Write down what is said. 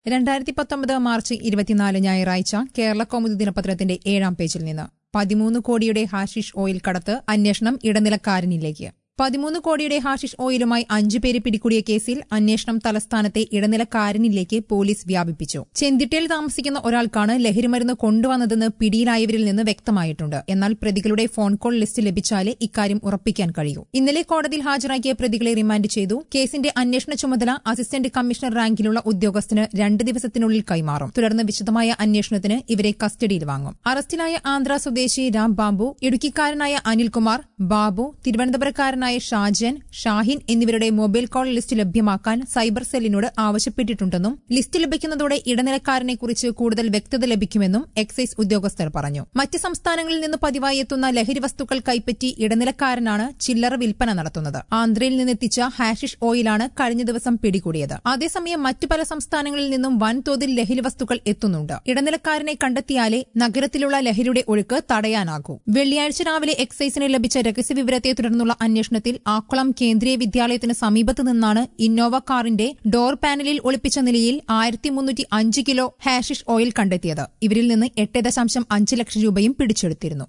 രണ്ടായിരത്തി പത്തൊമ്പത് മാർച്ച് ഇരുപത്തിനാല് ഞായറാഴ്ച കേരള കൗമുദി ദിനപത്രത്തിന്റെ ഏഴാം പേജിൽ നിന്ന് പതിമൂന്ന് കോടിയുടെ ഹാഷിഷ് ഓയിൽ കടത്ത് അന്വേഷണം ഇടനിലക്കാരനിലേക്ക് പതിമൂന്ന് കോടിയുടെ ഹാഷിഷ് ഓയിലുമായി അഞ്ചു പേര് പിടികൂടിയ കേസിൽ അന്വേഷണം തലസ്ഥാനത്തെ ഇടനിലക്കാരനിലേക്ക് പോലീസ് വ്യാപിപ്പിച്ചു ചെന്തിട്ടയിൽ താമസിക്കുന്ന ഒരാൾക്കാണ് ലഹരിമരുന്ന് കൊണ്ടുവന്നതെന്ന് പിടിയിലായവരിൽ നിന്ന് വ്യക്തമായിട്ടുണ്ട് എന്നാൽ പ്രതികളുടെ ഫോൺ കോൾ ലിസ്റ്റ് ലഭിച്ചാലേ ഇക്കാര്യം ഉറപ്പിക്കാൻ കഴിയൂ ഇന്നലെ കോടതിയിൽ ഹാജരാക്കിയ പ്രതികളെ റിമാൻഡ് ചെയ്തു കേസിന്റെ അന്വേഷണ ചുമതല അസിസ്റ്റന്റ് കമ്മീഷണർ റാങ്കിലുള്ള ഉദ്യോഗസ്ഥന് രണ്ട് ദിവസത്തിനുള്ളിൽ കൈമാറും തുടർന്ന് വിശദമായ അന്വേഷണത്തിന് ഇവരെ കസ്റ്റഡിയിൽ വാങ്ങും അറസ്റ്റിലായ ആന്ധ്ര സ്വദേശി രാം ബാബു ഇടുക്കിക്കാരനായ അനിൽകുമാർ ബാബു തിരുവനന്തപുരക്കാരനായ ഷാജൻ ഷാഹിൻ എന്നിവരുടെ മൊബൈൽ കോൾ ലിസ്റ്റ് ലഭ്യമാക്കാൻ സൈബർ സെല്ലിനോട് ആവശ്യപ്പെട്ടിട്ടുണ്ടെന്നും ലിസ്റ്റ് ലഭിക്കുന്നതോടെ ഇടനിലക്കാരനെക്കുറിച്ച് കൂടുതൽ വ്യക്തത ലഭിക്കുമെന്നും എക്സൈസ് ഉദ്യോഗസ്ഥർ പറഞ്ഞു മറ്റ് സംസ്ഥാനങ്ങളിൽ നിന്ന് പതിവായി എത്തുന്ന ലഹരി വസ്തുക്കൾ കൈപ്പറ്റി ഇടനിലക്കാരനാണ് ചില്ലറ വിൽപ്പന നടത്തുന്നത് ആന്ധ്രയിൽ നിന്നെത്തിച്ച ഹാഷിഷ് ഓയിലാണ് കഴിഞ്ഞ ദിവസം പിടികൂടിയത് അതേസമയം മറ്റു പല സംസ്ഥാനങ്ങളിൽ നിന്നും വൻതോതിൽ ലഹരി വസ്തുക്കൾ എത്തുന്നുണ്ട് ഇടനിലക്കാരനെ കണ്ടെത്തിയാലേ നഗരത്തിലുള്ള ലഹരിയുടെ ഒഴുക്ക് തടയാനാകൂ വെള്ളിയാഴ്ച രാവിലെ എക്സൈസിന് ലഭിച്ച രഹസ്യവിവരത്തെ തുടർന്നുള്ള അന്വേഷണത്തിൽ ആക്കുളം കേന്ദ്രീയ വിദ്യാലയത്തിന് സമീപത്ത് നിന്നാണ് ഇന്നോവ കാറിന്റെ ഡോർ പാനലിൽ ഒളിപ്പിച്ച നിലയിൽ ആയിരത്തി മുന്നൂറ്റി അഞ്ച് കിലോ ഹാഷിഷ് ഓയിൽ കണ്ടെത്തിയത് ഇവരിൽ നിന്ന് എട്ട് ദശാംശം അഞ്ച് ലക്ഷം രൂപയും പിടിച്ചെടുത്തിരുന്നു